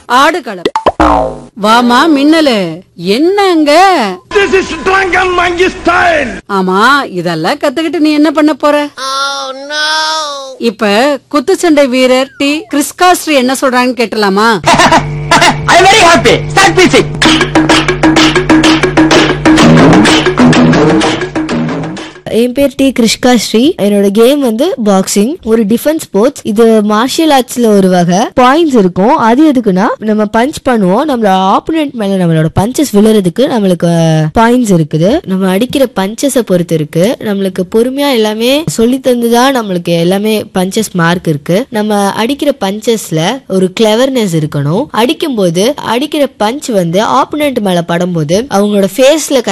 ஆடுகளம் வாமா மின்னலு என்னங்க This is Drunken Monkey style. ஆமா இதெல்லாம் கத்துக்கிட்டு நீ என்ன பண்ண போற இப்ப குத்துச்சண்டை வீரர் டி கிறிஸ்காஸ்ட்ரி என்ன சொல்றாங்கன்னு கேட்டலாமா ஐ வெரி ஹாப்பி ஸ்டார்ட் பீச்சிங் என் பேர் டி கிருஷ்கா ஸ்ரீ என்னோட கேம் வந்து பாக்ஸிங் ஒரு டிஃபென்ஸ் ஸ்போர்ட்ஸ் இது மார்ஷியல் ஆர்ட்ஸ்ல ஒரு வகை பாயிண்ட்ஸ் இருக்கும் அது எதுக்குன்னா நம்ம பஞ்ச் பண்ணுவோம் நம்மளோட ஆப்போனன்ட் மேல நம்மளோட பஞ்சஸ் விழுறதுக்கு நம்மளுக்கு பாயிண்ட்ஸ் இருக்குது நம்ம அடிக்கிற பஞ்சஸை பொறுத்து இருக்கு நம்மளுக்கு பொறுமையா எல்லாமே சொல்லி தந்துதான் நம்மளுக்கு எல்லாமே பஞ்சஸ் மார்க் இருக்கு நம்ம அடிக்கிற பஞ்சஸ்ல ஒரு கிளவர்னஸ் இருக்கணும் அடிக்கும்போது அடிக்கிற பஞ்ச் வந்து ஆப்போனன்ட் மேல படும்போது அவங்களோட ஃபேஸ்ல